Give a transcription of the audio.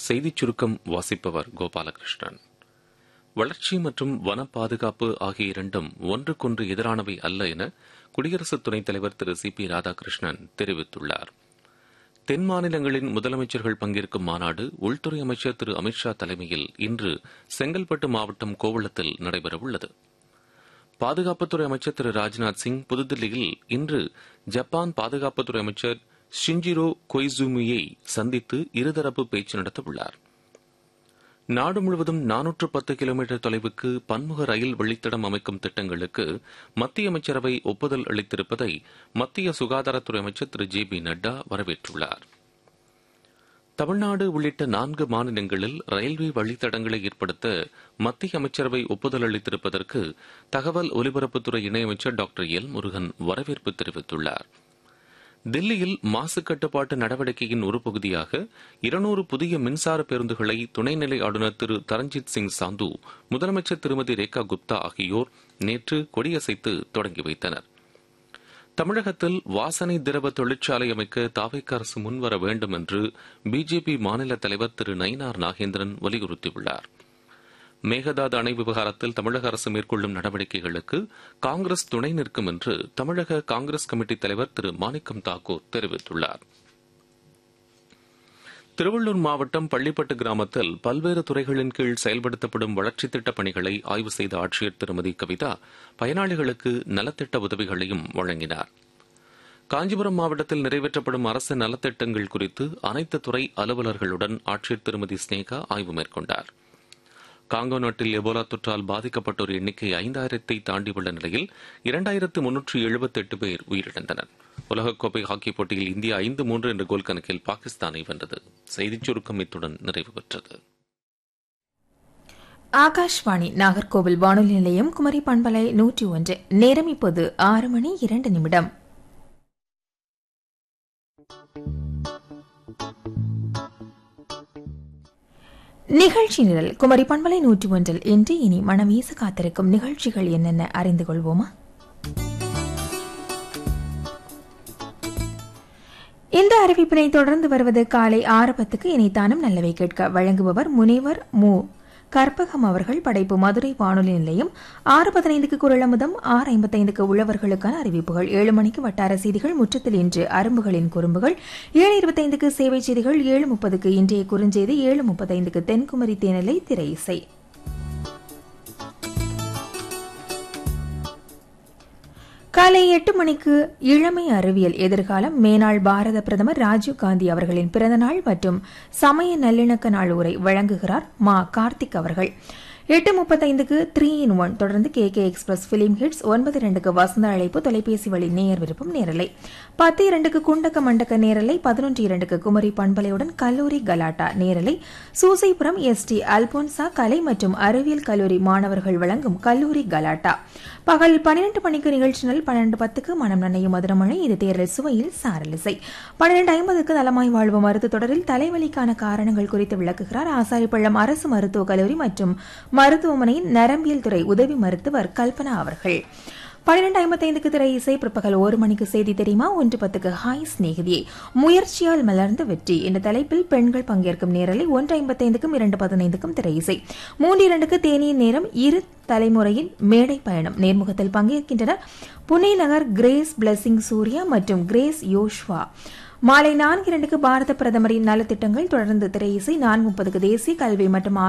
செய்திச் சுருக்கம் வாசிப்பவர் கோபாலகிருஷ்ணன் வளர்ச்சி மற்றும் வன பாதுகாப்பு ஆகிய இரண்டும் ஒன்றுக்கொன்று எதிரானவை அல்ல என குடியரசு துணைத் தலைவர் திரு சி பி ராதாகிருஷ்ணன் தெரிவித்துள்ளார் தென் மாநிலங்களின் முதலமைச்சர்கள் பங்கேற்கும் மாநாடு உள்துறை அமைச்சர் திரு அமித்ஷா தலைமையில் இன்று செங்கல்பட்டு மாவட்டம் கோவளத்தில் நடைபெறவுள்ளது பாதுகாப்புத்துறை அமைச்சர் திரு ராஜ்நாத் சிங் புதுதில்லியில் இன்று ஜப்பான் பாதுகாப்புத்துறை அமைச்சர் ஷிஞ்சிரோ கொய்சுமியை சந்தித்து இருதரப்பு பேச்சு நடத்தவுள்ளார் நாடு முழுவதும் நானூற்று பத்து கிலோமீட்டர் தொலைவுக்கு பன்முக ரயில் வழித்தடம் அமைக்கும் திட்டங்களுக்கு மத்திய அமைச்சரவை ஒப்புதல் அளித்திருப்பதை மத்திய சுகாதாரத்துறை அமைச்சர் திரு ஜே பி நட்டா வரவேற்றுள்ளார் தமிழ்நாடு உள்ளிட்ட நான்கு மாநிலங்களில் ரயில்வே வழித்தடங்களை ஏற்படுத்த மத்திய அமைச்சரவை ஒப்புதல் அளித்திருப்பதற்கு தகவல் ஒலிபரப்புத்துறை இணையமைச்சர் டாக்டர் எல் முருகன் வரவேற்பு தெரிவித்துள்ளாா் தில்லியில் மாசு கட்டுப்பாட்டு நடவடிக்கையின் ஒரு பகுதியாக இருநூறு புதிய மின்சார பேருந்துகளை துணைநிலை ஆளுநர் திரு தரஞ்சித் சிங் சாந்து முதலமைச்சர் திருமதி ரேகா குப்தா ஆகியோர் நேற்று கொடியசைத்து தொடங்கி வைத்தனர் தமிழகத்தில் வாசனை திரவ தொழிற்சாலை அமைக்க தாவைக்க அரசு முன்வர வேண்டும் என்று பிஜேபி மாநில தலைவர் திரு நயினார் நாகேந்திரன் வலியுறுத்தியுள்ளார் மேகதாது அணை விவகாரத்தில் தமிழக அரசு மேற்கொள்ளும் நடவடிக்கைகளுக்கு காங்கிரஸ் துணை நிற்கும் என்று தமிழக காங்கிரஸ் கமிட்டி தலைவர் திரு மாணிக்கம் தாக்கூர் தெரிவித்துள்ளார் திருவள்ளூர் மாவட்டம் பள்ளிப்பட்டு கிராமத்தில் பல்வேறு துறைகளின் கீழ் செயல்படுத்தப்படும் வளர்ச்சித் திட்டப் பணிகளை ஆய்வு செய்த ஆட்சியர் திருமதி கவிதா பயனாளிகளுக்கு நலத்திட்ட உதவிகளையும் வழங்கினார் காஞ்சிபுரம் மாவட்டத்தில் நிறைவேற்றப்படும் அரசு நலத்திட்டங்கள் குறித்து அனைத்து துறை அலுவலர்களுடன் ஆட்சியர் திருமதி ஸ்னேகா ஆய்வு மேற்கொண்டாா் காங்கோ நாட்டில் எபோலா தொற்றால் பாதிக்கப்பட்டோர் எண்ணிக்கை ஐந்தாயிரத்தை தாண்டியுள்ள நிலையில் இரண்டாயிரத்து முன்னூற்று எழுபத்தி எட்டு பேர் உயிரிழந்தனர் உலகக்கோப்பை ஹாக்கி போட்டியில் இந்தியா ஐந்து மூன்று என்ற கோல் கணக்கில் பாகிஸ்தானை வென்றது செய்திச் சுருக்கம் இத்துடன் நிறைவு பெற்றது ஆகாஷ்வாணி நாகர்கோவில் வானொலி நிலையம் குமரி பண்பலை நூற்றி ஒன்று நேரம் இப்போது ஆறு மணி இரண்டு நிமிடம் நிகழ்ச்சி நிரல் குமரி பண்பலை நூற்றி ஒன்றில் இன்று இனி மனம் வீச காத்திருக்கும் நிகழ்ச்சிகள் என்னென்ன அறிந்து கொள்வோமா இந்த அறிவிப்பினை தொடர்ந்து வருவது காலை ஆறு பத்துக்கு இணைத்தானும் நல்லவை கேட்க வழங்குபவர் முனைவர் மு கற்பகம் அவர்கள் படைப்பு மதுரை வானொலி நிலையம் ஆறு பதினைந்துக்கு குரலமுதம் ஆறு ஐம்பத்தைந்துக்கு உழவர்களுக்கான அறிவிப்புகள் ஏழு மணிக்கு வட்டார செய்திகள் முற்றத்தில் இன்று அரும்புகளின் குறும்புகள் ஏழு இருபத்தைந்துக்கு சேவை செய்திகள் ஏழு முப்பதுக்கு இன்றைய குறுஞ்செய்தி ஏழு முப்பத்தைந்துக்கு தென்குமரி தேனிலை திரை இசை காலை எட்டு மணிக்கு இளமை அறிவியல் எதிர்காலம் மேனாள் பாரத பிரதமர் ராஜீவ்காந்தி அவர்களின் பிறந்தநாள் மற்றும் சமய நல்லிணக்க நாள் உரை வழங்குகிறார் மா கார்த்திக் அவர்கள் எட்டு முப்பத்தைந்துக்கு த்ரீ இன் ஒன் தொடர்ந்து K K express film hits ஒன்பது இரண்டுக்கு வசந்த அழைப்பு தொலைபேசி வழி நேயர் விருப்பம் நேரலை பத்து இரண்டுக்கு குண்டக்க மண்டக்க நேரலை பதினொன்று இரண்டுக்கு குமரி பண்பலையுடன் கல்லூரி கலாட்டா நேரலை சூசைபுரம் எஸ் டி அல்போன்சா கலை மற்றும் அறிவியல் கல்லூரி மாணவர்கள் வழங்கும் கல்லூரி கலாட்டா பகல் பன்னிரண்டு மணிக்கு நிகழ்ச்சிகள் பன்னிரண்டு பத்துக்கு மனம் நன்னையும் மதுரமழை இது தேர்தல் சுவையில் சாரலிசை பன்னிரண்டு ஐம்பதுக்கு நலமாய் வாழ்வு மருத்துவ தொடரில் தலைவலிக்கான காரணங்கள் குறித்து விளக்குகிறார் ஆசாரிப்பள்ளம் அரசு மருத்துவக் கல்லூரி மற்றும் மருத்துவமனையின் நரம்பியல் துறை உதவி மருத்துவர் கல்பனா அவர்கள் பன்னிரண்டு ஐம்பத்தைந்துக்கு திரை இசை பிற்பகல் ஒரு மணிக்கு செய்தி தெரியுமா ஒன்று பத்துக்கு ஹாய் சிநேகிதியை முயற்சியால் மலர்ந்த வெற்றி என்ற தலைப்பில் பெண்கள் பங்கேற்கும் நேரலை ஒன்று ஐம்பத்தைந்துக்கும் இரண்டு பதினைந்துக்கும் திரை இசை மூன்று இரண்டுக்கு தேனியின் நேரம் இரு தலைமுறையின் மேடை பயணம் நேர்முகத்தில் பங்கேற்கின்றனர் புனே நகர் கிரேஸ் பிளஸிங் சூர்யா மற்றும் கிரேஸ் யோஷ்வா மாலை நான்கு இரண்டுக்கு பாரத பிரதமரின் நலத்திட்டங்கள் தொடர்ந்து திரை இசை நான்கு முப்பதுக்கு தேசிய கல்வி மற்றும்